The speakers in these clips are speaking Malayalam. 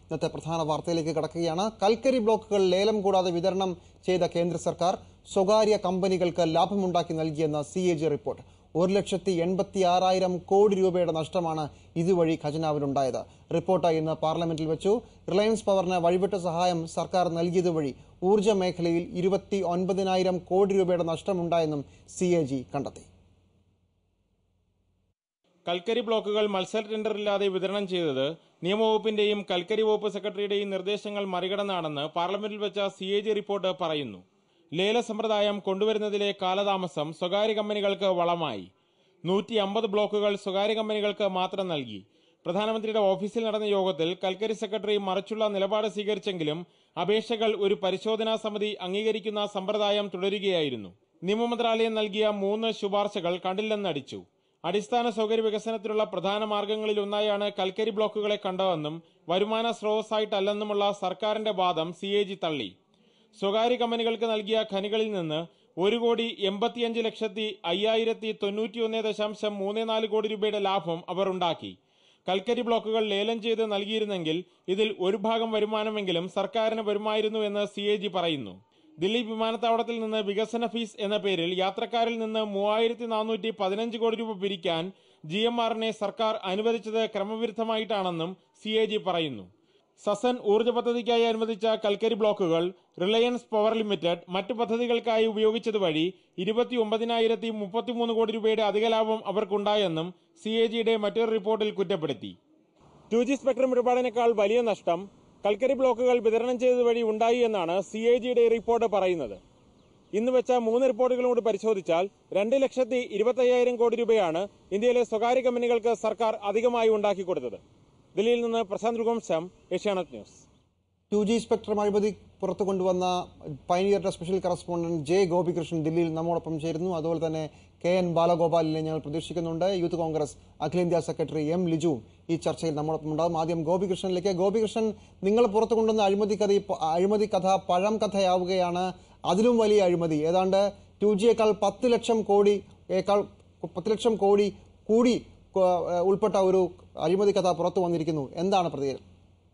ഇന്നത്തെ പ്രധാന വാർത്തയിലേക്ക് കടക്കുകയാണ് കൽക്കരി ബ്ലോക്കുകൾ ലേലം കൂടാതെ വിതരണം ചെയ്ത കേന്ദ്ര സർക്കാർ സ്വകാര്യ കമ്പനികൾക്ക് ലാഭമുണ്ടാക്കി നൽകിയെന്ന സി എ ജി റിപ്പോർട്ട് ഒരു ലക്ഷത്തി എൺപത്തി ആറായിരം കോടി രൂപയുടെ നഷ്ടമാണ് ഇതുവഴി ഖജനാവിനുണ്ടായത് റിപ്പോർട്ട് ഇന്ന് പാർലമെന്റിൽ വെച്ചു റിലയൻസ് പവറിന് വഴിവിട്ട സഹായം സർക്കാർ നൽകിയതുവഴി ഊർജ്ജ മേഖലയിൽ ഇരുപത്തി ഒൻപതിനായിരം കോടി രൂപയുടെ നഷ്ടമുണ്ടായെന്നും സി എ ജി കണ്ടെത്തി കൽക്കരി ബ്ലോക്കുകൾ മത്സര ടെൻഡറില്ലാതെ വിതരണം ചെയ്തത് നിയമവകുപ്പിന്റെയും കൽക്കരി വകുപ്പ് സെക്രട്ടറിയുടെയും നിർദ്ദേശങ്ങൾ മറികടന്നാണെന്ന് പാർലമെന്റിൽ വെച്ച സി എ ജി റിപ്പോർട്ട് പറയുന്നു ലേല സമ്പ്രദായം കൊണ്ടുവരുന്നതിലെ കാലതാമസം സ്വകാര്യ കമ്പനികൾക്ക് വളമായി നൂറ്റി അമ്പത് ബ്ലോക്കുകൾ സ്വകാര്യ കമ്പനികൾക്ക് മാത്രം നൽകി പ്രധാനമന്ത്രിയുടെ ഓഫീസിൽ നടന്ന യോഗത്തിൽ കൽക്കരി സെക്രട്ടറി മറിച്ചുള്ള നിലപാട് സ്വീകരിച്ചെങ്കിലും അപേക്ഷകൾ ഒരു പരിശോധനാ സമിതി അംഗീകരിക്കുന്ന സമ്പ്രദായം തുടരുകയായിരുന്നു നിയമമന്ത്രാലയം നൽകിയ മൂന്ന് ശുപാർശകൾ കണ്ടില്ലെന്നടിച്ചു അടിസ്ഥാന സൗകര്യ വികസനത്തിനുള്ള പ്രധാന മാർഗങ്ങളിൽ ഒന്നായാണ് കൽക്കരി ബ്ലോക്കുകളെ കണ്ടതെന്നും വരുമാന സ്രോതസ്സായിട്ടല്ലെന്നുമുള്ള സർക്കാരിന്റെ വാദം സി എ ജി തള്ളി സ്വകാര്യ കമ്പനികൾക്ക് നൽകിയ ഖനികളിൽ നിന്ന് ഒരു കോടി എൺപത്തിയഞ്ച് ലക്ഷത്തി അയ്യായിരത്തി തൊണ്ണൂറ്റിയൊന്ന് ദശാംശം മൂന്ന് നാല് കോടി രൂപയുടെ ലാഭം അവർ ഉണ്ടാക്കി കൽക്കരി ബ്ലോക്കുകൾ ലേലം ചെയ്ത് നൽകിയിരുന്നെങ്കിൽ ഇതിൽ ഒരു ഭാഗം വരുമാനമെങ്കിലും സർക്കാരിന് വരുമായിരുന്നു എന്ന് സി എ ജി പറയുന്നു ദില്ലി വിമാനത്താവളത്തിൽ നിന്ന് വികസന ഫീസ് എന്ന പേരിൽ യാത്രക്കാരിൽ നിന്ന് മൂവായിരത്തി നാനൂറ്റി പതിനഞ്ച് കോടി രൂപ പിരിക്കാൻ ജി എം ആറിനെ സർക്കാർ അനുവദിച്ചത് ക്രമവിരുദ്ധമായിട്ടാണെന്നും സി എ ജി പറയുന്നു സസൻ ഊർജ്ജ പദ്ധതിക്കായി അനുവദിച്ച കൽക്കരി ബ്ലോക്കുകൾ റിലയൻസ് പവർ ലിമിറ്റഡ് മറ്റ് പദ്ധതികൾക്കായി ഉപയോഗിച്ചത് വഴി ഇരുപത്തി ഒമ്പതിനായിരത്തി മുപ്പത്തിമൂന്ന് കോടി രൂപയുടെ അധിക ലാഭം അവർക്കുണ്ടായെന്നും സി എ ജിയുടെ മറ്റൊരു റിപ്പോർട്ടിൽ കുറ്റപ്പെടുത്തി ടു ജി സ്പെക്ട്രം ഇടപാടിനേക്കാൾ വലിയ നഷ്ടം കൽക്കരി ബ്ലോക്കുകൾ വിതരണം ചെയ്തത് വഴി ഉണ്ടായി എന്നാണ് സി എ ജിയുടെ റിപ്പോർട്ട് പറയുന്നത് ഇന്ന് വെച്ച മൂന്ന് റിപ്പോർട്ടുകളും കൂടി പരിശോധിച്ചാൽ രണ്ട് ലക്ഷത്തി ഇരുപത്തയ്യായിരം കോടി രൂപയാണ് ഇന്ത്യയിലെ സ്വകാര്യ കമ്പനികൾക്ക് സർക്കാർ അധികമായി ഉണ്ടാക്കി കൊടുത്തത് ദില്ലിയിൽ നിന്ന് Prashanth Raghuvamsam Asianet news two G spectrum അഴിമതി പുറത്തു കൊണ്ടുവന്ന പൈനിയറുടെ സ്പെഷ്യൽ കറസ്പോണ്ടന്റ് ജെ ഗോപികൃഷ്ണൻ ദില്ലിയിൽ നമ്മോടൊപ്പം ചേരുന്നു അതുപോലെ തന്നെ കെ എൻ ബാലഗോപാലിനെ ഞങ്ങൾ പ്രതീക്ഷിക്കുന്നുണ്ട് യൂത്ത് കോൺഗ്രസ് അഖിലേന്ത്യാ സെക്രട്ടറി എം ലിജുവും ഈ ചർച്ചയിൽ നമ്മോടൊപ്പം ഉണ്ടാകും ആദ്യം ഗോപികൃഷ്ണനിലേക്ക് ഗോപികൃഷ്ണൻ നിങ്ങൾ പുറത്തു കൊണ്ടുവന്ന അഴിമതി കഥ ഇപ്പോ- അഴിമതി കഥ പഴം കഥയാവുകയാണ് അതിലും വലിയ അഴിമതി ഏതാണ്ട് ടു ജിയേക്കാൾ പത്ത് ലക്ഷം കോടി ഏക്കാൾ പത്ത് ലക്ഷം കോടി കൂടി കൊ- ഉൾപ്പെട്ട ഒരു അഴിമതി കഥ പുറത്തു വന്നിരിക്കുന്നു എന്താണ് പ്രതികരണം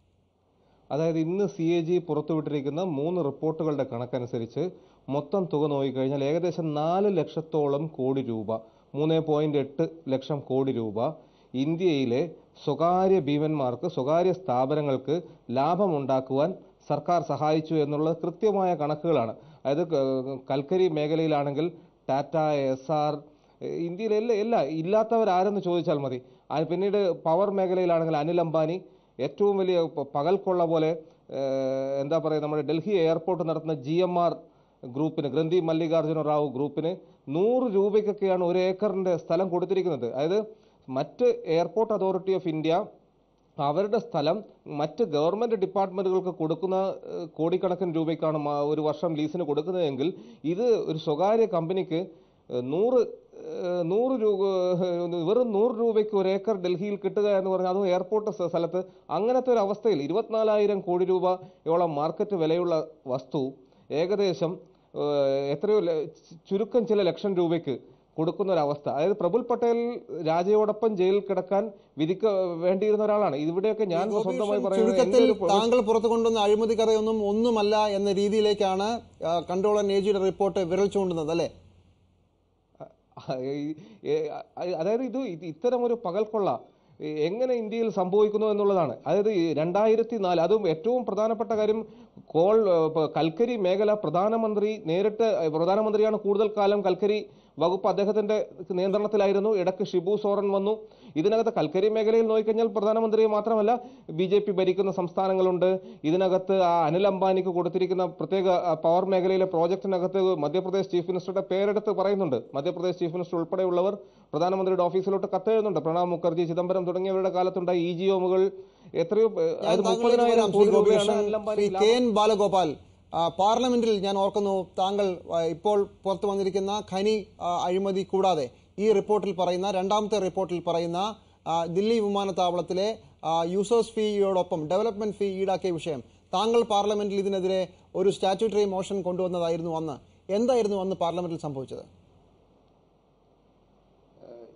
അതായത് ഇന്ന് സി എ ജി പുറത്തുവിട്ടിരിക്കുന്ന മൂന്ന് റിപ്പോർട്ടുകളുടെ കണക്കനുസരിച്ച് മൊത്തം തുക നോക്കിക്കഴിഞ്ഞാൽ ഏകദേശം നാല് ലക്ഷത്തോളം കോടി രൂപ മൂന്ന് പോയിന്റ് എട്ട് ലക്ഷം കോടി രൂപ ഇന്ത്യയിലെ സ്വകാര്യ ഭീമന്മാർക്ക് സ്വകാര്യ സ്ഥാപനങ്ങൾക്ക് ലാഭമുണ്ടാക്കുവാൻ സർക്കാർ സഹായിച്ചു എന്നുള്ളത് കൃത്യമായ കണക്കുകളാണ് അതായത് ക- കൽക്കരി മേഖലയിലാണെങ്കിൽ ടാറ്റ എസ് ആർ ഇന്ത്യയിലെ എല്ലാ എല്ലാ ഇല്ലാത്തവരാരെന്ന് ചോദിച്ചാൽ മതി ആ, പിന്നീട് പവർ മേഖലയിലാണെങ്കിൽ അനിൽ അംബാനി ഏറ്റവും വലിയ പ- പകൽക്കൊള്ള പോലെ ഏഹ്, എന്താ പറയുക നമ്മുടെ ഡൽഹി എയർപോർട്ട് നടത്തുന്ന ജി എം ആർ ഗ്രൂപ്പിന് ഗ്രന്ഥി മല്ലികാർജുന റാവു ഗ്രൂപ്പിന് നൂറ് രൂപയ്ക്കൊക്കെയാണ് ഒരു ഏക്കറിന്റെ സ്ഥലം കൊടുത്തിരിക്കുന്നത് അതായത് മറ്റ് എയർപോർട്ട് അതോറിറ്റി ഓഫ് ഇന്ത്യ അവരുടെ സ്ഥലം മറ്റ് ഗവൺമെന്റ് ഡിപ്പാർട്ട്മെന്റുകൾക്ക് കൊടുക്കുന്ന ഏഹ്, കോടിക്കണക്കിന് രൂപയ്ക്കാണ് മാ- ഒരു വർഷം ലീസിന് കൊടുക്കുന്നതെങ്കിൽ ഇത് ഒരു സ്വകാര്യ കമ്പനിക്ക് ഏഹ്, നൂറ് ഏഹ്, നൂറ് രൂപ ഏഹ്, വെറും നൂറ് രൂപയ്ക്ക് ഒരു ഏക്കർ ഡൽഹിയിൽ കിട്ടുക എന്ന് പറഞ്ഞാൽ അതും എയർപോർട്ട് സ്ഥ- സ്ഥലത്ത് അങ്ങനത്തെ ഒരു അവസ്ഥയിൽ ഇരുപത്തിനാലായിരം കോടി രൂപയോളം മാർക്കറ്റ് വിലയുള്ള വസ്തു ഏകദേശം ഏഹ്, എത്രയോ ല- ചുരുക്കം ചില ലക്ഷം രൂപയ്ക്ക് കൊടുക്കുന്ന ഒരു അവസ്ഥ അതായത് പ്രഫുൽ പട്ടേൽ രാജയോടൊപ്പം ജയിലിൽ കിടക്കാൻ വിധിക്ക വേണ്ടിയിരുന്ന ഒരാളാണ് ഇവിടെയൊക്കെ ഞാൻ സ്വന്തമായി പറയുന്നത് എൻ്റെ ചുരുക്കത്തിൽ ഒരു പ്രൊഫ- താങ്കൾ പുറത്തു കൊണ്ടുവന്ന അഴിമതി കഥയൊന്നും ഒന്നുമല്ല എന്ന രീതിയിലേക്കാണ് ആ, കൺട്രോളർ നേജിയുടെ റിപ്പോർട്ട് വിരൽ ചൂണ്ടുന്നത് അല്ലേ ഈ- ഏ- അ- അതായത് ഇത് ഇത് ഇത്തരം ഒരു പകൽക്കൊള്ള ഏ, എങ്ങനെ ഇന്ത്യയിൽ സംഭവിക്കുന്നു എന്നുള്ളതാണ് അതായത് ഈ രണ്ടായിരത്തി നാല് അതും ഏറ്റവും പ്രധാനപ്പെട്ട കാര്യം കോൾ ഏ, പ- കൽക്കരി മേഖല പ്രധാനമന്ത്രി നേരിട്ട് ഏ, പ്രധാനമന്ത്രിയാണ് കൂടുതൽ കാലം കൽക്കരി വകുപ്പ് അദ്ദേഹത്തിന്റെ നിയന്ത്രണത്തിലായിരുന്നു ഇടയ്ക്ക് ഷിബു സോറൻ വന്നു ഇതിനകത്ത് കൽക്കരി മേഖലയിൽ നോക്കിക്കഴിഞ്ഞാൽ പ്രധാനമന്ത്രിയെ മാത്രമല്ല ബി ജെ പി ഭരിക്കുന്ന സംസ്ഥാനങ്ങളുണ്ട് ഇതിനകത്ത് ആ അനിൽ അംബാനിക്ക് കൊടുത്തിരിക്കുന്ന പ്രത്യേക ആ, പവർ മേഖലയിലെ പ്രോജക്റ്റിനകത്ത് മധ്യപ്രദേശ് ചീഫ് മിനിസ്റ്ററുടെ പേരെടുത്ത് പറയുന്നുണ്ട് മധ്യപ്രദേശ് ചീഫ് മിനിസ്റ്റർ ഉൾപ്പെടെയുള്ളവർ പ്രധാനമന്ത്രിയുടെ ഓഫീസിലോട്ട് കത്തെഴുതുന്നുണ്ട് പ്രണബ് മുഖർജി ചിദംബരം തുടങ്ങിയവരുടെ കാലത്തുണ്ടായ ഇ ജി ഒമുകൾ എത്രയോ ഏ, ഞാൻ അതായത് താങ്കളിലേക്ക് മുപ്പതിനായിരം വരാം, ശ്രീ കോടി രൂപയാണ് ഗോപികൃഷ്ണൻ. അനിൽ അംബാനി ശ്രീ കെ എൻ ബാലഗോപാൽ ആ, പാർലമെന്റിൽ ഞാൻ ഓർക്കുന്നു താങ്കൾ ആ, ഇപ്പോൾ പുറത്തു വന്നിരിക്കുന്ന ഖനി ആ, അഴിമതി കൂടാതെ ഈ റിപ്പോർട്ടിൽ പറയുന്ന രണ്ടാമത്തെ റിപ്പോർട്ടിൽ പറയുന്ന ആ, ദില്ലി വിമാനത്താവളത്തിലെ ആ, യൂസേഴ്സ് ഫീയോടൊപ്പം ഡെവലപ്മെന്റ് ഫീ ഈടാക്കിയ വിഷയം താങ്കൾ പാർലമെന്റിൽ ഇതിനെതിരെ ഒരു സ്റ്റാറ്റ്യൂട്ടറി മോഷൻ കൊണ്ടുവന്നതായിരുന്നു അന്ന് എന്തായിരുന്നു അന്ന് പാർലമെന്റിൽ സംഭവിച്ചത്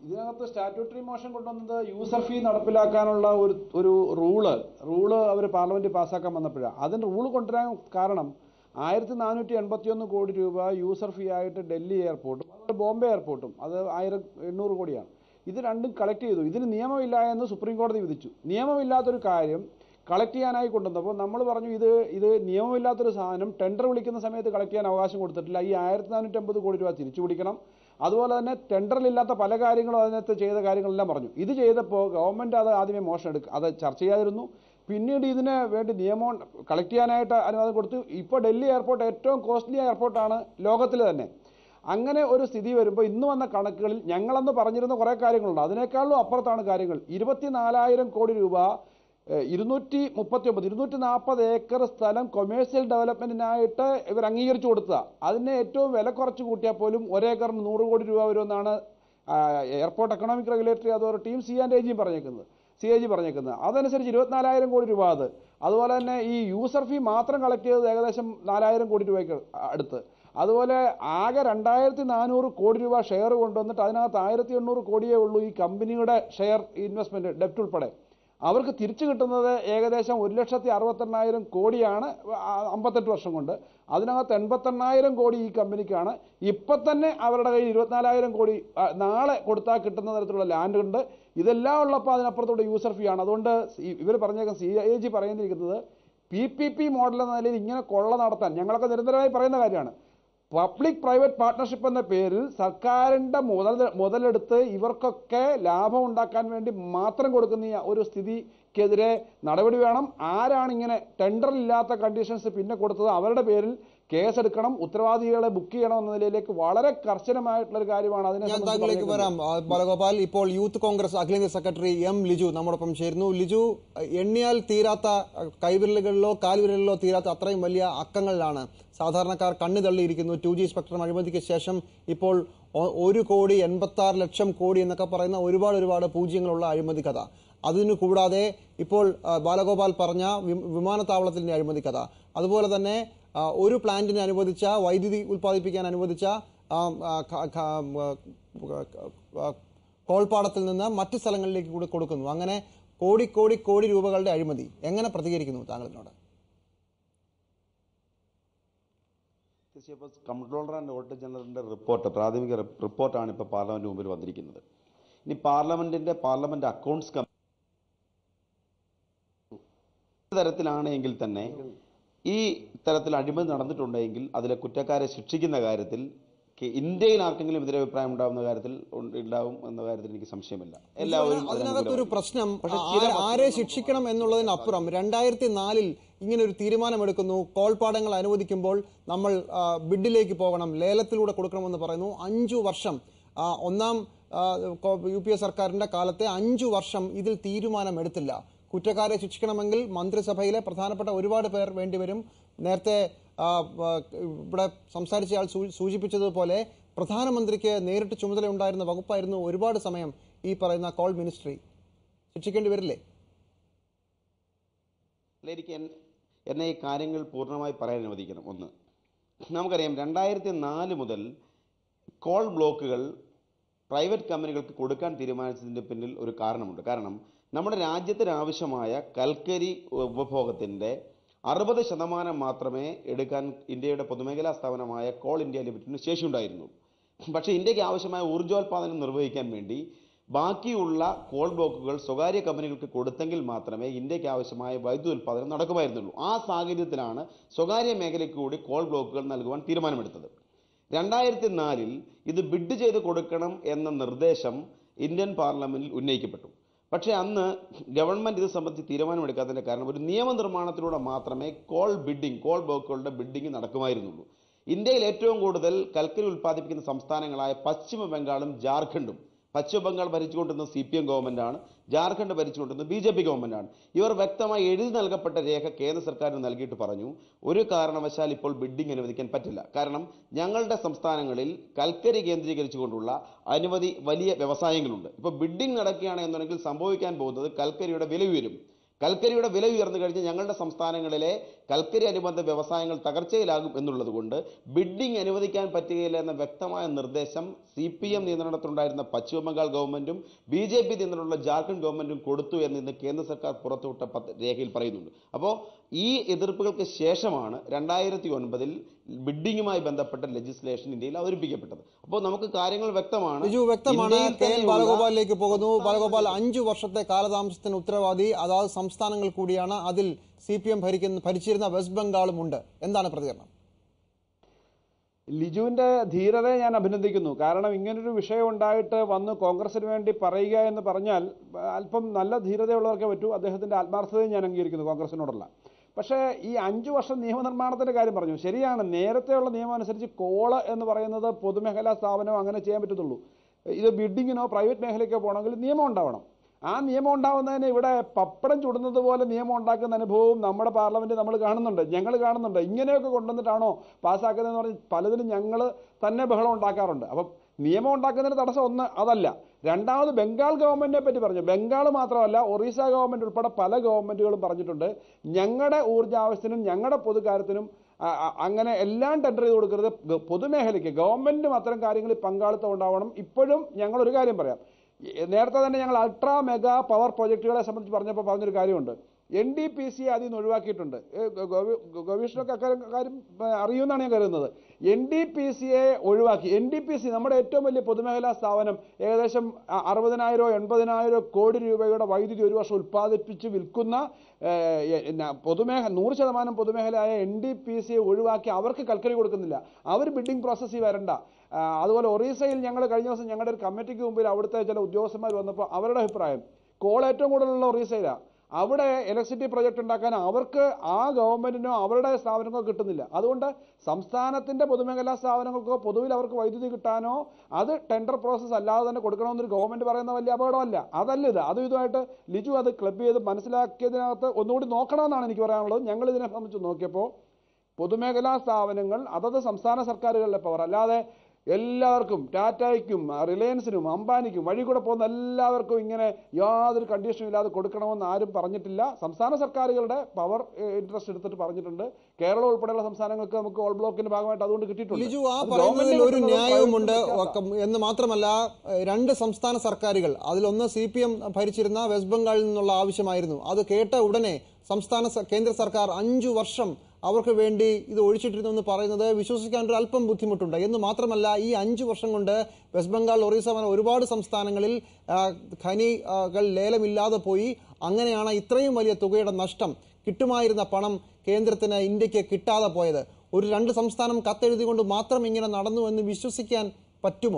ഇതിനകത്ത് സ്റ്റാറ്റ്യൂട്ടറി മോഷൻ കൊണ്ടുവന്നത് യൂസർ ഫീ നടപ്പിലാക്കാനുള്ള ഒരു ഒരു റൂള് റൂള് അവർ പാർലമെന്റിൽ പാസ്സാക്കാൻ വന്നപ്പോഴാണ് അതിന് റൂള് കൊണ്ടുവരാൻ കാരണം ആയിരത്തി നാനൂറ്റി എൺപത്തി ഒന്ന് കോടി രൂപ യൂസർ ഫീ ആയിട്ട് ഡൽഹി എയർപോർട്ടും അതുപോലെ ബോംബെ എയർപോർട്ടും അത് ആയിരം എണ്ണൂറ് കോടിയാണ് ഇത് രണ്ടും കളക്ട് ചെയ്തു ഇതിന് നിയമമില്ല എന്ന് സുപ്രീം കോടതി വിധിച്ചു നിയമമില്ലാത്തൊരു കാര്യം കളക്ട് ചെയ്യാനായി കൊണ്ടുവന്നപ്പോൾ നമ്മൾ പറഞ്ഞു ഇത് ഇത് നിയമമില്ലാത്തൊരു സാധനം ടെൻഡർ വിളിക്കുന്ന സമയത്ത് കളക്ട് ചെയ്യാൻ അവകാശം കൊടുത്തിട്ടില്ല ഈ ആയിരത്തി നാനൂറ്റി അമ്പത് കോടി രൂപ തിരിച്ചു പിടിക്കണം അതുപോലെ തന്നെ ടെൻഡറിലില്ലാത്ത പല കാര്യങ്ങളും അതിനകത്ത് ചെയ്ത കാര്യങ്ങളെല്ലാം പറഞ്ഞു ഇത് ചെയ്തപ്പോൾ ഗവൺമെൻറ് അത് ആദ്യമേ മോശം എടുക്കുക അത് ചർച്ച ചെയ്യാതിരുന്നു പിന്നീട് ഇതിന് വേണ്ടി നിയമം കളക്ട് ചെയ്യാനായിട്ട് അനുവാദം കൊടുത്തു ഇപ്പോൾ ഡൽഹി എയർപോർട്ട് ഏറ്റവും കോസ്റ്റ്ലി എയർപോർട്ടാണ് ലോകത്തിൽ തന്നെ അങ്ങനെ ഒരു സ്ഥിതി വരുമ്പോൾ ഇന്ന് വന്ന കണക്കുകളിൽ ഞങ്ങളന്ന് പറഞ്ഞിരുന്ന കുറേ കാര്യങ്ങളുണ്ട് അതിനേക്കാളും അപ്പുറത്താണ് കാര്യങ്ങൾ ഇരുപത്തിനാലായിരം കോടി രൂപ ഏഹ്, ഇരുന്നൂറ്റി മുപ്പത്തി ഒമ്പത് ഇരുന്നൂറ്റി നാൽപ്പത് ഏക്കർ സ്ഥലം കൊമേഴ്സ്യൽ ഡെവലപ്മെന്റിനായിട്ട് ഇവർ അംഗീകരിച്ചു കൊടുത്തതാ അതിനെ ഏറ്റവും വില കുറച്ച് കൂട്ടിയാൽ പോലും ഒരേക്കറിന് നൂറ് കോടി രൂപ വരുമെന്നാണ് ആ, എയർപോർട്ട് എക്കണോമിക് റെഗുലേറ്ററി അതോറിറ്റിയും സി ആൻഡ് എ ജിയും പറഞ്ഞേക്കുന്നത് സി എ ജി പറഞ്ഞേക്കുന്നത് അതനുസരിച്ച് ഇരുപത്തിനാലായിരം കോടി രൂപ അത് അതുപോലെ തന്നെ ഈ യൂസർ ഫീ മാത്രം കളക്ട് ചെയ്തത് ഏകദേശം നാലായിരം കോടി രൂപയ്ക്ക് അടുത്ത് അതുപോലെ ആകെ രണ്ടായിരത്തി നാനൂറ് കോടി രൂപ ഷെയർ കൊണ്ടുവന്നിട്ട് അതിനകത്ത് ആയിരത്തി എണ്ണൂറ് കോടിയേ ഉള്ളൂ ഈ കമ്പനിയുടെ ഷെയർ ഇൻവെസ്റ്റ്മെന്റ് ഡെപ്റ്റ് ഉൾപ്പെടെ അവർക്ക് തിരിച്ചു കിട്ടുന്നത് ഏകദേശം ഒരു ലക്ഷത്തി അറുപത്തെണ്ണായിരം കോടിയാണ് ആ- അമ്പത്തെട്ട് വർഷം കൊണ്ട് അതിനകത്ത് എൺപത്തെണ്ണായിരം കോടി ഈ കമ്പനിക്കാണ് ഇപ്പം തന്നെ അവരുടെ കയ്യിൽ ഇരുപത്തിനാലായിരം കോടി ആ, നാളെ കൊടുത്താൽ കിട്ടുന്ന തരത്തിലുള്ള ലാൻഡ് ഉണ്ട് ഇതെല്ലാം ഉള്ളപ്പോൾ അതിനപ്പുറത്തോടെ യൂസർ ഫീ ആണ് അതുകൊണ്ട് ഇവർ പറഞ്ഞേക്കാം സി എ ജി പറയുന്നിരിക്കുന്നത് പി പി പി മോഡൽ എന്ന നിലയിൽ ഇങ്ങനെ കൊള്ള നടത്താൻ ഞങ്ങളൊക്കെ നിരന്തരമായി പറയുന്ന കാര്യമാണ് പബ്ലിക് പ്രൈവറ്റ് പാർട്ട്ണർഷിപ്പ് എന്ന പേരിൽ സർക്കാരിന്റെ മുതൽ മുതലെടുത്ത് ഇവർക്കൊക്കെ ലാഭം ഉണ്ടാക്കാൻ വേണ്ടി മാത്രം കൊടുക്കുന്ന ഈ ഒരു സ്ഥിതിക്കെതിരെ നടപടി വേണം ആരാണ് ഇങ്ങനെ ടെൻഡറില്ലാത്ത കണ്ടീഷൻസ് പിന്നെ കൊടുത്തത് അവരുടെ പേരിൽ കേസെടുക്കണം ഉത്തരവാദികളെ ബുക്ക് ചെയ്യണം എന്ന നിലയിലേക്ക് വളരെ കർശനമായിട്ടുള്ള ഒരു കാര്യമാണ് അതിനെ ഞാൻ സംബന്ധിച്ച് താങ്കളിലേക്ക് പറഞ്ഞേക്കുന്നത്. വരാം ആ, ബാലഗോപാൽ ഇപ്പോൾ യൂത്ത് കോൺഗ്രസ് അഖിലേന്ത്യാ സെക്രട്ടറി എം ലിജു നമ്മോടൊപ്പം ചേരുന്നു ലിജു എണ്ണിയാൽ തീരാത്ത അഹ്, കൈവിരലുകളിലോ കാൽവിരലിലോ തീരാത്ത അത്രയും വലിയ അക്കങ്ങളിലാണ് സാധാരണക്കാർ കണ്ണു തള്ളിയിരിക്കുന്നു ടു ജി സ്പെക്ട്രം അഴിമതിക്ക് ശേഷം ഇപ്പോൾ ഒ- ഒരു കോടി എൺപത്തി ആറ് ലക്ഷം കോടി എന്നൊക്കെ പറയുന്ന ഒരുപാട് ഒരുപാട് പൂജ്യങ്ങളുള്ള അഴിമതി കഥ അതിനു കൂടാതെ ഇപ്പോൾ ആ, ബാലഗോപാൽ പറഞ്ഞ വി- വിമാനത്താവളത്തിന്റെ അഴിമതി കഥ അതുപോലെ തന്നെ ആ, ഒരു പ്ലാന്റിന് അനുവദിച്ച വൈദ്യുതി ഉൽപ്പാദിപ്പിക്കാൻ അനുവദിച്ച ആ, ആ, ക- ക- ആ, കോൾപ്പാടത്തിൽ നിന്ന് മറ്റ് സ്ഥലങ്ങളിലേക്ക് കൂടി കൊടുക്കുന്നു അങ്ങനെ കോടി കോടി കോടി രൂപകളുടെ അഴിമതി എങ്ങനെ പ്രതികരിക്കുന്നു താങ്കളിനോട് തീർച്ചയായും കൺട്രോളർ ആൻഡ് ഓഡിറ്റർ ജനറലിന്റെ റിപ്പോർട്ട് പ്രാഥമിക റി- റിപ്പോർട്ടാണ് ഇപ്പോൾ പാർലമെന്റ് മുമ്പിൽ വന്നിരിക്കുന്നത് ഇനി പാർലമെന്റിന്റെ പാർലമെന്റ് അക്കൗണ്ട്സ് കമ്മിറ്റി തരത്തിലാണ് എങ്കിൽ തന്നെ ഈ തരത്തിൽ അഴിമതി നടന്നിട്ടുണ്ടെങ്കിൽ അതിലെ കുറ്റക്കാരെ ശിക്ഷിക്കുന്ന കാര്യത്തിൽ കെ- ഇന്ത്യയിൽ ആർക്കെങ്കിലും എതിരഭിപ്രായം ഉണ്ടാവുന്ന കാര്യത്തിൽ ഉണ്ട്- ഉണ്ടാവും എന്ന കാര്യത്തിൽ എനിക്ക് സംശയമില്ല എല്ലാവരും അതിനകത്തൊരു പ്രശ്നം പക്ഷേ ആ- ചില ആരെ ശിക്ഷിക്കണം എന്നുള്ളതിനപ്പുറം രണ്ടായിരത്തി നാലിൽ ഇങ്ങനെ ഒരു തീരുമാനമെടുക്കുന്നു കോൾപ്പാടങ്ങൾ അനുവദിക്കുമ്പോൾ നമ്മൾ ആ, ബിഡിലേക്ക് പോകണം ലേലത്തിലൂടെ കൊടുക്കണമെന്ന് പറയുന്നു അഞ്ചു വർഷം ആ, ഒന്നാം ആ, കോ- യു പി എ സർക്കാരിന്റെ കാലത്തെ അഞ്ചു വർഷം ഇതിൽ തീരുമാനമെടുത്തില്ല കുറ്റക്കാരെ ശിക്ഷിക്കണമെങ്കിൽ മന്ത്രിസഭയിലെ പ്രധാനപ്പെട്ട ഒരുപാട് പേർ വേണ്ടിവരും നേരത്തെ ആ, ആ, ഇവിടെ സംസാരിച്ചയാൾ സൂ- സൂചിപ്പിച്ചതുപോലെ പ്രധാനമന്ത്രിക്ക് നേരിട്ട് ചുമതലയുണ്ടായിരുന്ന വകുപ്പായിരുന്നു ഒരുപാട് സമയം ഈ പറയുന്ന കോൾ മിനിസ്ട്രി ശിക്ഷിക്കേണ്ടി വരില്ലേ അല്ല, എനിക്ക് എൻ- എന്നെ ഈ കാര്യങ്ങൾ പൂർണ്ണമായി പറയാൻ അനുവദിക്കണം ഒന്ന് നമുക്കറിയാം രണ്ടായിരത്തി നാല് മുതൽ കോൾ ബ്ലോക്കുകൾ പ്രൈവറ്റ് കമ്പനികൾക്ക് കൊടുക്കാൻ തീരുമാനിച്ചതിൻ്റെ പിന്നിൽ ഒരു കാരണമുണ്ട് കാരണം നമ്മുടെ രാജ്യത്തിന് ആവശ്യമായ കൽക്കരി ഉപഭോഗത്തിൻ്റെ അറുപത് ശതമാനം മാത്രമേ എടുക്കാൻ ഇന്ത്യയുടെ പൊതുമേഖലാ സ്ഥാപനമായ കോൾ ഇന്ത്യ ലിമിറ്റഡിന് ശേഷിയുണ്ടായിരുന്നുള്ളൂ പക്ഷേ ഇന്ത്യക്ക് ആവശ്യമായ ഊർജ്ജോൽപാദനം നിർവഹിക്കാൻ വേണ്ടി ബാക്കിയുള്ള കോൾ ബ്ലോക്കുകൾ സ്വകാര്യ കമ്പനികൾക്ക് കൊടുത്തെങ്കിൽ മാത്രമേ ഇന്ത്യക്ക് ആവശ്യമായ വൈദ്യുതി ഉൽപ്പാദനം നടക്കുമായിരുന്നുള്ളൂ ആ സാഹചര്യത്തിലാണ് സ്വകാര്യ മേഖലയ്ക്ക് കൂടി കോൾ ബ്ലോക്കുകൾ നൽകുവാൻ തീരുമാനമെടുത്തത് രണ്ടായിരത്തി നാലിൽ ഇത് ബിഡ് ചെയ്ത് കൊടുക്കണം എന്ന നിർദ്ദേശം ഇന്ത്യൻ പാർലമെന്റിൽ ഉന്നയിക്കപ്പെട്ടു പക്ഷേ അന്ന് ഗവൺമെന്റ് ഇത് സംബന്ധിച്ച് തീരുമാനമെടുക്കാത്തതിന്റെ കാരണം ഒരു നിയമനിർമ്മാണത്തിലൂടെ മാത്രമേ കോൾ ബിഡിംഗ് കോൾ ബ്ലോക്കുകളുടെ ബിഡിംഗ് നടക്കുമായിരുന്നുള്ളൂ ഇന്ത്യയിൽ ഏറ്റവും കൂടുതൽ കൽക്കരി ഉൽപ്പാദിപ്പിക്കുന്ന സംസ്ഥാനങ്ങളായ പശ്ചിമ ബംഗാളും ജാർഖണ്ഡും പശ്ചിമ ബംഗാൾ ഭരിച്ചുകൊണ്ടിരുന്ന സി പി എം ഗവൺമെന്റാണ് ജാർഖണ്ഡ് ഭരിച്ചുകൊണ്ടിരുന്ന ബി ജെ പി ഗവൺമെന്റാണ് ഇവർ വ്യക്തമായി എഴുതി നൽകപ്പെട്ട രേഖ കേന്ദ്ര സർക്കാരിന് നൽകിയിട്ട് പറഞ്ഞു ഒരു കാരണവശാൽ ഇപ്പോൾ ബിഡിംഗ് അനുവദിക്കാൻ പറ്റില്ല കാരണം ഞങ്ങളുടെ സംസ്ഥാനങ്ങളിൽ കൽക്കരി കേന്ദ്രീകരിച്ചുകൊണ്ടുള്ള അനവധി വലിയ വ്യവസായങ്ങളുണ്ട് ഇപ്പോൾ ബിഡിംഗ് നടക്കുകയാണ് എന്നുണ്ടെങ്കിൽ സംഭവിക്കാൻ പോകുന്നത് കൽക്കരിയുടെ വില ഉയരും കൽക്കരിയുടെ വില ഉയർന്നു കഴിഞ്ഞ് ഞങ്ങളുടെ സംസ്ഥാനങ്ങളിലെ കൽക്കരി അനുബന്ധ വ്യവസായങ്ങൾ തകർച്ചയിലാകും എന്നുള്ളത് കൊണ്ട് ബിഡ്ഡിംഗ് അനുവദിക്കാൻ പറ്റുകയില്ല എന്ന വ്യക്തമായ നിർദ്ദേശം സി പി എം നിയന്ത്രണത്തിലുണ്ടായിരുന്ന പശ്ചിമ ബംഗാൾ ഗവൺമെന്റും ബി ജെ പി നിയന്ത്രണമുള്ള ജാർഖണ്ഡ് ഗവൺമെന്റും കൊടുത്തു എന്ന് ഇന്ന് കേന്ദ്ര സർക്കാർ പുറത്തുവിട്ട പത്ത് രേഖയിൽ പറയുന്നുണ്ട് അപ്പോൾ ഈ എതിർപ്പുകൾക്ക് ശേഷമാണ് രണ്ടായിരത്തി ഒൻപതിൽ ബിഡ്ഡിങ്ങുമായി ബന്ധപ്പെട്ട ലെജിസ്ലേഷൻ ഇന്ത്യയിൽ അവതരിപ്പിക്കപ്പെട്ടത് അപ്പോൾ നമുക്ക് കാര്യങ്ങൾ വ്യക്തമാണ് ബിജു വ്യക്തമാണ് ഇന്ത്യയിൽ കെ എൻ തന്നെയുള്ള ബാലഗോപാലിലേക്ക് പോകുന്നു ബാലഗോപാൽ അഞ്ചു വർഷത്തെ കാലതാമസത്തിന് ഉത്തരവാദി അതാത് സംസ്ഥാനങ്ങൾ കൂടിയാണ് അതിൽ സി പി എം ഭരിക്കുന്ന ഭരിച്ചിരുന്ന വെസ്റ്റ് ബംഗാളും ഉണ്ട് എന്താണ് പ്രതികരണം ലിജുവിന്റെ ധീരതയെ ഞാൻ അഭിനന്ദിക്കുന്നു കാരണം ഇങ്ങനൊരു വിഷയം ഉണ്ടായിട്ട് വന്ന് കോൺഗ്രസിന് വേണ്ടി പറയുക എന്ന് പറഞ്ഞാൽ അല്പം നല്ല ധീരതയുള്ളവർക്കേ പറ്റൂ അദ്ദേഹത്തിന്റെ ആത്മാർത്ഥതയും ഞാൻ അംഗീകരിക്കുന്നു കോൺഗ്രസിനോടുള്ള പക്ഷേ ഈ അഞ്ചു വർഷം നിയമനിർമ്മാണത്തിന്റെ കാര്യം പറഞ്ഞു ശരിയാണ് നേരത്തെയുള്ള നിയമം അനുസരിച്ച് കോള് എന്ന് പറയുന്നത് പൊതുമേഖലാ സ്ഥാപനം അങ്ങനെ ചെയ്യാൻ പറ്റത്തുള്ളൂ ഇത് ബിഡിങ്ങിനോ പ്രൈവറ്റ് മേഖലയ്ക്കോ പോകണമെങ്കിൽ നിയമം ഉണ്ടാവണം ആ നിയമം ഉണ്ടാവുന്നതിന് ഇവിടെ പപ്പടം ചുടുന്നത് പോലെ നിയമം ഉണ്ടാക്കുന്ന അനുഭവവും നമ്മുടെ പാർലമെന്റ് നമ്മൾ കാണുന്നുണ്ട് ഞങ്ങൾ കാണുന്നുണ്ട് ഇങ്ങനെയൊക്കെ കൊണ്ടുവന്നിട്ടാണോ പാസ്സാക്കുന്നതെന്ന് പറഞ്ഞ് പലതിനും ഞങ്ങൾ തന്നെ ബഹളം ഉണ്ടാക്കാറുണ്ട് അപ്പം നിയമം ഉണ്ടാക്കുന്നതിന് തടസ്സം ഒന്ന് അതല്ല രണ്ടാമത് ബംഗാൾ ഗവൺമെന്റിനെ പറ്റി പറഞ്ഞു ബംഗാൾ മാത്രമല്ല ഒറീസ ഗവൺമെന്റ് ഉൾപ്പെടെ പല ഗവൺമെന്റുകളും പറഞ്ഞിട്ടുണ്ട് ഞങ്ങളുടെ ഊർജ്ജാവശ്യത്തിനും ഞങ്ങളുടെ പൊതുകാര്യത്തിനും ആ- ആ- അങ്ങനെ എല്ലാം ടെൻഡർ ചെയ്ത് കൊടുക്കരുത് ഗ- പൊതുമേഖലയ്ക്ക് ഗവൺമെന്റിനും അത്തരം കാര്യങ്ങളിൽ പങ്കാളിത്തം ഉണ്ടാവണം ഇപ്പോഴും ഞങ്ങൾ ഒരു കാര്യം പറയാം ഈ- നേരത്തെ തന്നെ ഞങ്ങൾ അൾട്രാ മെഗാ പവർ പ്രോജക്റ്റുകളെ സംബന്ധിച്ച് പറഞ്ഞപ്പോൾ പറഞ്ഞൊരു കാര്യമുണ്ട് എൻ ഡി പി സി അതിൽ നിന്ന് ഒഴിവാക്കിയിട്ടുണ്ട് ഏ, ഗ- ഗവി- ഗവേഷണമൊക്കെ അക്കാര്യം കാര്യം ഏ, അറിയുമെന്നാണ് ഞാൻ കരുതുന്നത് എൻ ഡി പി സിയെ ഒഴിവാക്കി എൻ ഡി പി സി നമ്മുടെ ഏറ്റവും വലിയ പൊതുമേഖലാ സ്ഥാപനം ഏകദേശം അ- അറുപതിനായിരോ എൺപതിനായിരോ കോടി രൂപയുടെ വൈദ്യുതി ഒരു വർഷം ഉൽപ്പാദിപ്പിച്ച് വിൽക്കുന്ന ഏ, എ- ന- പൊതുമേഖ നൂറ് ശതമാനം പൊതുമേഖലയായ എൻ ഡി പി സിയെ ഒഴിവാക്കി അവർക്ക് കൽക്കരി കൊടുക്കുന്നില്ല അവർ ബിഡിംഗ് പ്രോസസ്സിൽ വരണ്ട ആ, അതുപോലെ ഒറീസയിൽ ഞങ്ങൾ കഴിഞ്ഞ ദിവസം ഞങ്ങളുടെ ഒരു കമ്മിറ്റിക്ക് മുമ്പിൽ അവിടുത്തെ ചില ഉദ്യോഗസ്ഥന്മാർ വന്നപ്പോൾ അവരുടെ അഭിപ്രായം കോൾ ഏറ്റവും കൂടുതലുള്ള ഒറീസയിലാണ് അവിടെ ഇലക്ട്രിസിറ്റി പ്രൊജക്ട് ഉണ്ടാക്കാൻ അവർക്ക് ആ ഗവൺമെന്റിനോ അവരുടെ സ്ഥാപനങ്ങൾക്കോ കിട്ടുന്നില്ല അതുകൊണ്ട് സംസ്ഥാനത്തിന്റെ പൊതുമേഖലാ സ്ഥാപനങ്ങൾക്കോ പൊതുവിൽ അവർക്ക് വൈദ്യുതി കിട്ടാനോ അത് ടെൻഡർ പ്രോസസ്സ് അല്ലാതെ തന്നെ കൊടുക്കണമെന്നൊരു ഗവൺമെന്റ് പറയുന്ന വലിയ അപകടമല്ല അതല്ല ഇത് അതും ഇതുമായിട്ട് ലിജു അത് ക്ലബ് ചെയ്ത് മനസ്സിലാക്കിയതിനകത്ത് ഒന്നുകൂടി നോക്കണമെന്നാണ് എനിക്ക് പറയാനുള്ളത് ഞങ്ങൾ ഇതിനെ സംബന്ധിച്ച് നോക്കിയപ്പോൾ പൊതുമേഖലാ സ്ഥാപനങ്ങൾ അതത് സംസ്ഥാന സർക്കാരുകളിലെ പവർ അല്ലാതെ എല്ലാവർക്കും ടാറ്റയ്ക്കും റിലയൻസിനും അംബാനിക്കും വഴി കൂടെ പോകുന്ന എല്ലാവർക്കും ഇങ്ങനെ യാതൊരു കണ്ടീഷനും ഇല്ലാതെ കൊടുക്കണമെന്ന് ആരും പറഞ്ഞിട്ടില്ല സംസ്ഥാന സർക്കാരുകളുടെ പവർ ഇൻട്രസ്റ്റ് എടുത്തിട്ട് പറഞ്ഞിട്ടുണ്ട് കേരളം ഉൾപ്പെടെയുള്ള സംസ്ഥാനങ്ങൾക്ക് നമുക്ക് ഓൾ ബ്ലോക്കിന്റെ ഭാഗമായിട്ട് അതുകൊണ്ട് കിട്ടിയിട്ടുണ്ട് ലിജു ആ അത് പറയുന്നതിൽ ഗവൺമെന്റിന് ഒരു കിട്ടുന്നതും ന്യായവുമുണ്ട് പ്രൈവറ്റിനും വ്യത്യാസമാണ്. ഒക്കെ- എന്ന് മാത്രമല്ല ഏഹ്, രണ്ട് സംസ്ഥാന സർക്കാരുകൾ അതിലൊന്ന് സി പി എം ഭരിച്ചിരുന്ന വെസ്റ്റ് ബംഗാളിൽ നിന്നുള്ള ആവശ്യമായിരുന്നു അത് കേട്ട ഉടനെ സംസ്ഥാന സ- കേന്ദ്ര സർക്കാർ അഞ്ചു വർഷം അവർക്ക് വേണ്ടി ഇത് ഒഴിച്ചിട്ടിരുന്നു എന്ന് പറയുന്നത് വിശ്വസിക്കാൻ ഒരു അല്പം ബുദ്ധിമുട്ടുണ്ട് എന്ന് മാത്രമല്ല ഈ അഞ്ചു വർഷം കൊണ്ട് വെസ്റ്റ് ബംഗാൾ ഒറീസ അങ്ങനെ ഒരുപാട് സംസ്ഥാനങ്ങളിൽ ആ, ഖനികൾ ലേലമില്ലാതെ പോയി അങ്ങനെയാണ് ഇത്രയും വലിയ തുകയുടെ നഷ്ടം കിട്ടുമായിരുന്ന പണം കേന്ദ്രത്തിന് ഇന്ത്യക്ക് കിട്ടാതെ പോയത് ഒരു രണ്ട് സംസ്ഥാനം കത്തെഴുതിക്കൊണ്ട് മാത്രം ഇങ്ങനെ നടന്നു എന്ന് വിശ്വസിക്കാൻ പറ്റുമോ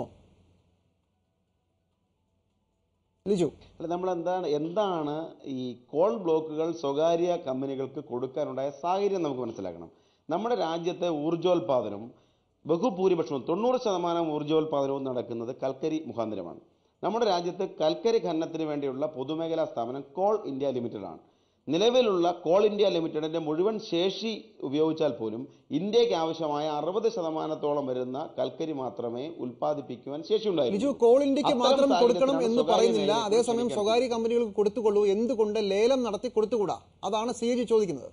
ലിജു അല്ല നമ്മൾ എന്താണ് എന്താണ് ഈ കോൾ ബ്ലോക്കുകൾ സ്വകാര്യ കമ്പനികൾക്ക് കൊടുക്കാനുണ്ടായ സാഹചര്യം നമുക്ക് മനസ്സിലാക്കണം നമ്മുടെ രാജ്യത്തെ ഊർജോൽപാദനം ബഹുഭൂരിപക്ഷവും തൊണ്ണൂറ് ശതമാനം ഊർജോൽപാദനവും നടക്കുന്നത് കൽക്കരി മുഖാന്തരമാണ് നമ്മുടെ രാജ്യത്ത് കൽക്കരി ഖനനത്തിന് വേണ്ടിയുള്ള പൊതുമേഖലാ സ്ഥാപനം കോൾ ഇന്ത്യ ലിമിറ്റഡ് ആണ് നിലവിലുള്ള കോൾ ഇന്ത്യ ലിമിറ്റഡിന്റെ മുഴുവൻ ശേഷി ഉപയോഗിച്ചാൽ പോലും ഇന്ത്യക്ക് ആവശ്യമായ അറുപത് ശതമാനത്തോളം വരുന്ന കൽക്കരി മാത്രമേ ഉൽപ്പാദിപ്പിക്കുവാൻ ലിജു ശേഷിയുണ്ടായിരുന്നു കോൾ ഇന്ത്യക്ക് അത്തരം മാത്രം കൊടുക്കണം സാഹചര്യത്തിലാണ് എന്ന് സ്വകാര്യ പറയുന്നില്ല മേഖലയെ അതേസമയം കുറിച്ച് സ്വകാര്യ കമ്പനികൾക്ക് കൊടുത്തുകൊള്ളൂ എന്തുകൊണ്ട് ലേലം നടത്തി കൊടുത്തുകൂടാ അതാണ് സി ജി ചോദിക്കുന്നത്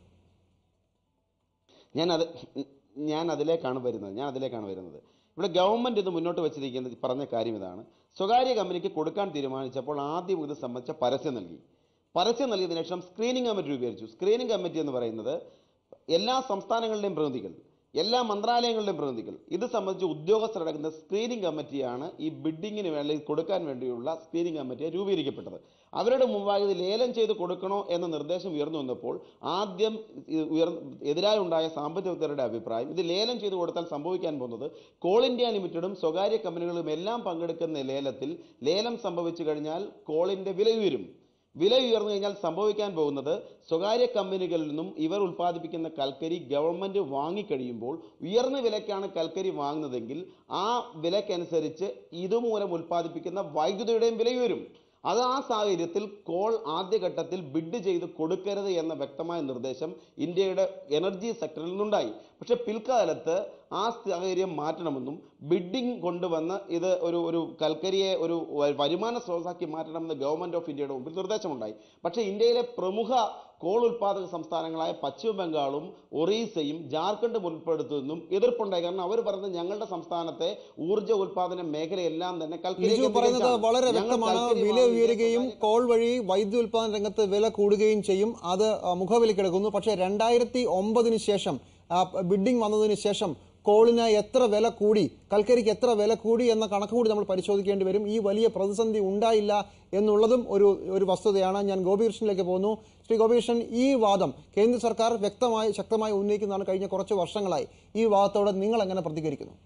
ഞാൻ അത് ഞാൻ അതിലേക്കാണ് വരുന്നത് ഞാൻ അതിലേക്കാണ് വരുന്നത് ഇവിടെ ഗവൺമെന്റ് ഇത് മുന്നോട്ട് വെച്ചിരിക്കുന്നത് പറഞ്ഞ കാര്യം ഇതാണ് സ്വകാര്യ കമ്പനിക്ക് കൊടുക്കാൻ തീരുമാനിച്ചപ്പോൾ ആദ്യം ഇത് സംബന്ധിച്ച പരസ്യം നൽകി പരസ്യം നൽകിയതിനു ശേഷം സ്ക്രീനിംഗ് കമ്മിറ്റി രൂപീകരിച്ചു സ്ക്രീനിംഗ് കമ്മിറ്റി എന്ന് പറയുന്നത് എല്ലാ സംസ്ഥാനങ്ങളുടെയും പ്രതിനിധികൾ എല്ലാ മന്ത്രാലയങ്ങളുടെയും പ്രതിനിധികൾ ഇത് സംബന്ധിച്ച് ഉദ്യോഗസ്ഥരടങ്ങുന്ന സ്ക്രീനിംഗ് കമ്മിറ്റിയാണ് ഈ ബിഡിങ്ങിന് വേണ്ടി കൊടുക്കാൻ വേണ്ടിയുള്ള സ്ക്രീനിംഗ് കമ്മിറ്റിയെ രൂപീകരിക്കപ്പെട്ടത് അവരുടെ മുമ്പാകെ ഇത് ലേലം ചെയ്ത് കൊടുക്കണോ എന്ന നിർദ്ദേശം ഉയർന്നു വന്നപ്പോൾ ആദ്യം ഇത് ഉയർ എതിരായി ഉണ്ടായ സാമ്പത്തിക വിദഗ്ധരുടെ അഭിപ്രായം ഇത് ലേലം ചെയ്ത് കൊടുത്താൽ സംഭവിക്കാൻ പോകുന്നത് കോൾ ഇന്ത്യ ലിമിറ്റഡും സ്വകാര്യ കമ്പനികളും എല്ലാം പങ്കെടുക്കുന്ന ലേലത്തിൽ ലേലം സംഭവിച്ചു കഴിഞ്ഞാൽ കോളിന്റെ വില ഉയരും വില ഉയർന്നു കഴിഞ്ഞാൽ സംഭവിക്കാൻ പോകുന്നത് സ്വകാര്യ കമ്പനികളിൽ നിന്നും ഇവർ ഉൽപ്പാദിപ്പിക്കുന്ന കൽക്കരി ഗവൺമെന്റ് വാങ്ങിക്കഴിയുമ്പോൾ ഉയർന്ന വിലക്കാണ് കൽക്കരി വാങ്ങുന്നതെങ്കിൽ ആ വിലക്കനുസരിച്ച് ഇതുമൂലം ഉൽപ്പാദിപ്പിക്കുന്ന വൈദ്യുതിയുടെയും വില ഉയരും അത് ആ സാഹചര്യത്തിൽ കോൾ ആദ്യഘട്ടത്തിൽ ബിഡ് ചെയ്ത് കൊടുക്കരുത് എന്ന വ്യക്തമായ നിർദ്ദേശം ഇന്ത്യയുടെ എനർജി സെക്ടറിൽ നിന്നുണ്ടായി പക്ഷെ പിൽക്കാലത്ത് ആ സാഹചര്യം മാറ്റണമെന്നും ബിഡിംഗ് കൊണ്ടുവന്ന് ഇത് ഒരു ഒരു കൽക്കരിയെ ഒരു വ- വരുമാന സ്രോതസ്സാക്കി മാറ്റണമെന്ന് ഗവൺമെന്റ് ഓഫ് ഇന്ത്യയുടെ മുമ്പിൽ നിർദ്ദേശമുണ്ടായി പക്ഷേ ഇന്ത്യയിലെ പ്രമുഖ കോൾ ഉൽപ്പാദക സംസ്ഥാനങ്ങളായ പശ്ചിമ ബംഗാളും ഒറീസയും ജാർഖണ്ഡും ഉൾപ്പെടുത്തുന്നതും എതിർപ്പുണ്ടായി കാരണം അവർ പറയുന്നത് ഞങ്ങളുടെ സംസ്ഥാനത്തെ ഊർജ്ജ ഉൽപ്പാദന മേഖലയെല്ലാം തന്നെ കൽക്കരി ലിജു പറയുന്നത് കേന്ദ്രീകരിച്ചാണ്. വളരെ ഞങ്ങൾ വ്യക്തമാണ് കൽക്കരി വില വാങ്ങുന്നത് ഉയരുകയും സ്വകാര്യ കോൾ വഴി വൈദ്യുതി ഉൽപ്പാദന രംഗത്ത് വില കൂടുകയും ചെയ്യും അത് ആ, മുഖവിലക്കെടുക്കുന്നു പക്ഷേ രണ്ടായിരത്തി ഒമ്പതിന് ശേഷം ആ, ബിഡിംഗ് വന്നതിന് ശേഷം കോളിന് എത്ര വില കൂടി കൽക്കരിക്ക് എത്ര വില കൂടി എന്ന കണക്ക് കൂടി നമ്മൾ പരിശോധിക്കേണ്ടി വരും ഈ വലിയ പ്രതിസന്ധി ഉണ്ടായില്ല എന്നുള്ളതും ഒരു ഒരു വസ്തുതയാണ് ഞാൻ ഗോപികൃഷ്ണനിലേക്ക് പോകുന്നു ശ്രീ ഗോപികൃഷ്ണൻ ഈ വാദം കേന്ദ്ര സർക്കാർ വ്യക്തമായി ശക്തമായി ഉന്നയിക്കുന്നതാണ് കഴിഞ്ഞ കുറച്ച് വർഷങ്ങളായി ഈ വാദത്തോട് നിങ്ങൾ എങ്ങനെ പ്രതികരിക്കുന്നു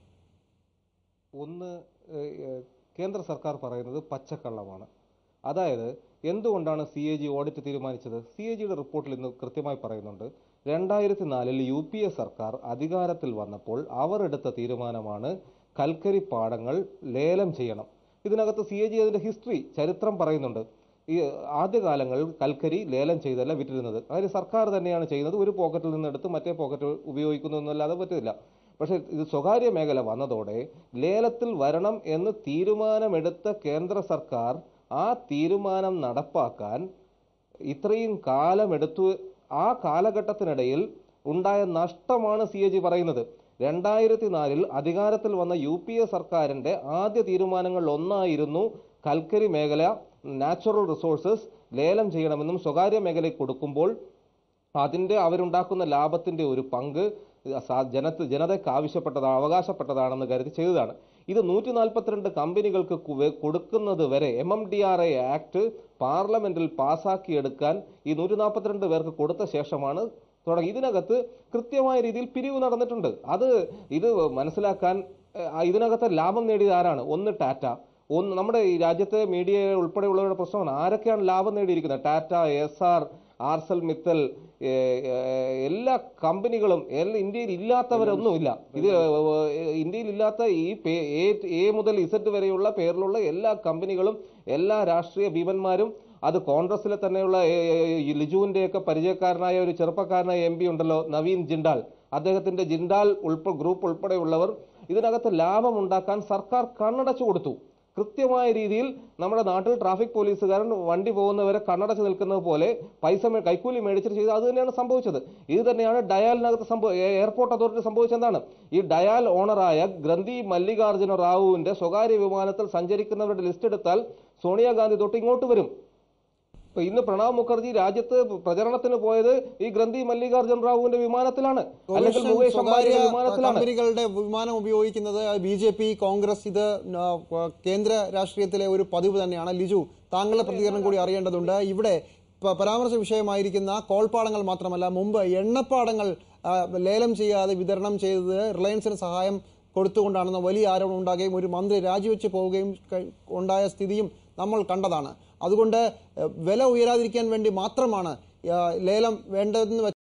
ഒന്ന് ഏഹ്, ഏഹ്, കേന്ദ്ര സർക്കാർ പറയുന്നത് പച്ചക്കള്ളമാണ് അതായത് എന്തുകൊണ്ടാണ് സി എ ജി ഓഡിറ്റ് തീരുമാനിച്ചത് സി എ ജിയുടെ റിപ്പോർട്ടിൽ ഇന്ന് കൃത്യമായി പറയുന്നുണ്ട് രണ്ടായിരത്തി നാലിൽ യു പി എ സർക്കാർ അധികാരത്തിൽ വന്നപ്പോൾ അവർ എടുത്ത തീരുമാനമാണ് കൽക്കരി പാടങ്ങൾ ലേലം ചെയ്യണം ഇതിനകത്ത് സി എ ജി അതിന്റെ ഹിസ്റ്ററി ചരിത്രം പറയുന്നുണ്ട് ഈ ആദ്യകാലങ്ങളിൽ കൽക്കരി ലേലം ചെയ്തല്ല വിറ്റിരുന്നത് അതായത് സർക്കാർ തന്നെയാണ് ചെയ്യുന്നത് ഒരു പോക്കറ്റിൽ നിന്ന് എടുത്ത് മറ്റേ പോക്കറ്റ് ഉപയോഗിക്കുന്നു എന്നല്ലാതെ പറ്റില്ല പക്ഷേ ഇത് സ്വകാര്യ മേഖല വന്നതോടെ ലേലത്തിൽ വരണം എന്ന് തീരുമാനമെടുത്ത കേന്ദ്ര സർക്കാർ ആ തീരുമാനം നടപ്പാക്കാൻ ഇത്രയും കാലമെടുത്തു ആ കാലഘട്ടത്തിനിടയിൽ ഉണ്ടായ നഷ്ടമാണ് സി എ ജി പറയുന്നത് രണ്ടായിരത്തി നാലിൽ അധികാരത്തിൽ വന്ന യു പി എ സർക്കാരിന്റെ ആദ്യ തീരുമാനങ്ങളിൽ ഒന്നായിരുന്നു കൽക്കരി മേഖല നാച്ചുറൽ റിസോഴ്സസ് ലേലം ചെയ്യണമെന്നും സ്വകാര്യ മേഖലയ്ക്ക് കൊടുക്കുമ്പോൾ അതിന്റെ അവരുണ്ടാക്കുന്ന ലാഭത്തിന്റെ ഒരു പങ്ക് സ- ജനത്ത് ജനതയ്ക്ക് ആവശ്യപ്പെട്ടതാണ് അവകാശപ്പെട്ടതാണെന്ന് കരുതി ചെയ്തതാണ് ഇത് നൂറ്റി നാൽപ്പത്തിരണ്ട് കമ്പനികൾക്ക് കു- വെ- കൊടുക്കുന്നത് വരെ M M D R A act പാർലമെന്റിൽ പാസാക്കിയെടുക്കാൻ ഈ നൂറ്റി നാൽപ്പത്തിരണ്ട് പേർക്ക് കൊടുത്ത ശേഷമാണ് തുടങ്ങി ഇതിനകത്ത് കൃത്യമായ രീതിയിൽ പിരിവ് നടന്നിട്ടുണ്ട് അത് ഇത് മനസ്സിലാക്കാൻ ഏഹ്, ഇതിനകത്ത് ലാഭം നേടിയത് ആരാണ് ഒന്ന് ടാറ്റ ഒന്ന് നമ്മുടെ ഈ രാജ്യത്തെ മീഡിയ ഉൾപ്പെടെയുള്ളവരുടെ പ്രശ്നമാണ് ആരൊക്കെയാണ് ലാഭം നേടിയിരിക്കുന്നത് Tata S R Arcelor Mittal ഏ, ഏ, എല്ലാ കമ്പനികളും എല്ലാ ഇന്ത്യയിൽ ഇല്ലാത്തവരൊന്നുമില്ല ഇത് ഏ, ഇന്ത്യയിൽ ഇല്ലാത്ത ഈ പേ- എ എ മുതൽ ഇസഡ് വരെയുള്ള പേരിലുള്ള എല്ലാ കമ്പനികളും എല്ലാ രാഷ്ട്രീയ ഭീമന്മാരും അത് കോൺഗ്രസിലെ തന്നെയുള്ള ഏ, ഏ, ഈ ലിജുവിന്റെയൊക്കെ പരിചയക്കാരനായ ഒരു ചെറുപ്പക്കാരനായ എം പി ഉണ്ടല്ലോ നവീൻ ജിൻഡാൽ അദ്ദേഹത്തിന്റെ ജിൻഡാൽ ഉൾപ്പെ ഗ്രൂപ്പ് ഉൾപ്പെടെയുള്ളവർ ഇതിനകത്ത് ലാഭം ഉണ്ടാക്കാൻ സർക്കാർ കണ്ണടച്ചു കൊടുത്തു കൃത്യമായ രീതിയിൽ നമ്മുടെ നാട്ടിൽ ട്രാഫിക് പോലീസുകാരൻ വണ്ടി പോകുന്നവരെ കണ്ണടച്ച് നിൽക്കുന്നത് പോലെ പൈസ മേ- കൈക്കൂലി മേടിച്ചിട്ട് ചെയ്ത് അത് തന്നെയാണ് സംഭവിച്ചത് ഇത് തന്നെയാണ് ഡയാലിനകത്ത് സംഭവ എ- എയർപോർട്ട് അതോറിറ്റി സംഭവിച്ചെന്താണ് ഈ ഡയാൽ ഓണറായ ഗ്രന്ഥി മല്ലികാർജുന റാവുവിന്റെ സ്വകാര്യ വിമാനത്തിൽ സഞ്ചരിക്കുന്നവരുടെ ലിസ്റ്റ് എടുത്താൽ സോണിയാഗാന്ധി തൊട്ട് ഇങ്ങോട്ട് വരും ഇപ്പൊ ഇന്ന് പ്രണബ് മുഖർജി രാജ്യത്ത് പ്രചരണത്തിന് പോയത് ഈ ഗ്രന്ഥി മല്ലികാർജുന റാവുവിന്റെ വിമാനത്തിലാണ് അല്ലെങ്കിൽ ഗോപികൃഷ്ണൻ മുകേഷ് സ്വകാര്യ അംബാനിയുടെ വിമാനത്തിലാണ് കമ്പനികളുടെ വിമാനം ഉപയോഗിക്കുന്നത് ബി ജെ പി കോൺഗ്രസ് ഇത് ആ, കേന്ദ്ര രാഷ്ട്രീയത്തിലെ ഒരു പതിവ് തന്നെയാണ് ലിജു താങ്കളുടെ പ്രതികരണം കൂടി അറിയേണ്ടതുണ്ട് ഇവിടെ പ- പരാമർശ വിഷയമായിരിക്കുന്ന കോൾപ്പാടങ്ങൾ മാത്രമല്ല മുമ്പ് എണ്ണപ്പാടങ്ങൾ ആ, ലേലം ചെയ്യാതെ വിതരണം ചെയ്തത് റിലയൻസിന് സഹായം കൊടുത്തുകൊണ്ടാണെന്ന വലിയ ആരോപണം ഉണ്ടാകുകയും ഒരു മന്ത്രി രാജിവെച്ച് പോവുകയും കഴി- ഉണ്ടായ സ്ഥിതിയും നമ്മൾ കണ്ടതാണ് അതുകൊണ്ട് ഏഹ്, വില ഉയരാതിരിക്കാൻ വേണ്ടി മാത്രമാണ് ആ, ലേലം വേണ്ടതെന്ന്